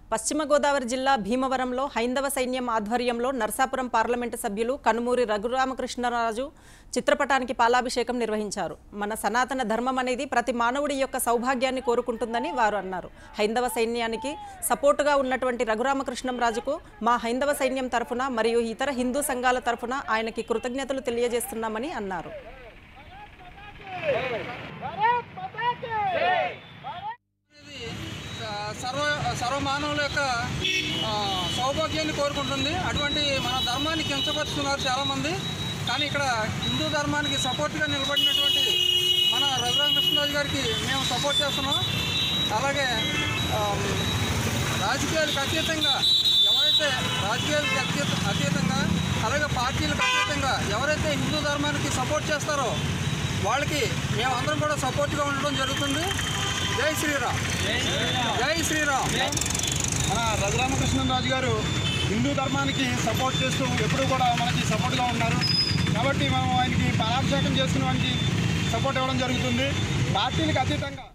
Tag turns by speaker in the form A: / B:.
A: పశ్చిమ గోదావరి జిల్లా భీమవరంలో హైందవ సైన్యం ఆధ్వర్యంలో నర్సాపురం పార్లమెంటు సభ్యులు కనుమూరి రఘురామకృష్ణరాజు చిత్రపటానికి పాలాభిషేకం నిర్వహించారు మన సనాతన ధర్మం అనేది ప్రతి మానవుడి యొక్క సౌభాగ్యాన్ని కోరుకుంటుందని వారు అన్నారు హైందవ సైన్యానికి సపోర్టుగా ఉన్నటువంటి రఘురామకృష్ణంరాజుకు మా హైందవ సైన్యం తరఫున మరియు ఇతర హిందూ సంఘాల తరఫున ఆయనకి కృతజ్ఞతలు తెలియజేస్తున్నామని అన్నారు
B: ఇది ఆ, సర్వ సర్వమానవుల యొక్క ఆ, సౌభాగ్యాన్ని కోరుకుంటుంది అటువంటి మన ధర్మాన్ని కించపరుస్తున్నారు చాలామంది కానీ ఇక్కడ హిందూ ధర్మానికి సపోర్ట్గా నిలబడినటువంటి మన రఘురామకృష్ణరాజు గారికి మేము సపోర్ట్ చేస్తున్నాం అలాగే ఆ, రాజకీయాలకు అతీతంగా ఎవరైతే రాజకీయాలకు అతీత అతీతంగా అలాగే పార్టీలకు అతీతంగా ఎవరైతే హిందూ ధర్మానికి సపోర్ట్ చేస్తారో వాళ్ళకి మేమందరం కూడా సపోర్ట్గా ఉండడం జరుగుతుంది జై శ్రీరామ్ జై శ్రీరామ్
C: మన రఘురామకృష్ణరాజు గారు హిందూ ధర్మానికి సపోర్ట్ చేస్తూ ఎప్పుడూ కూడా మనకి సపోర్ట్గా ఉన్నారు కాబట్టి మనం ఆయనకి పాలాభిషేకం చేసుకునే వానికి సపోర్ట్ ఇవ్వడం జరుగుతుంది పార్టీలకు అతీతంగా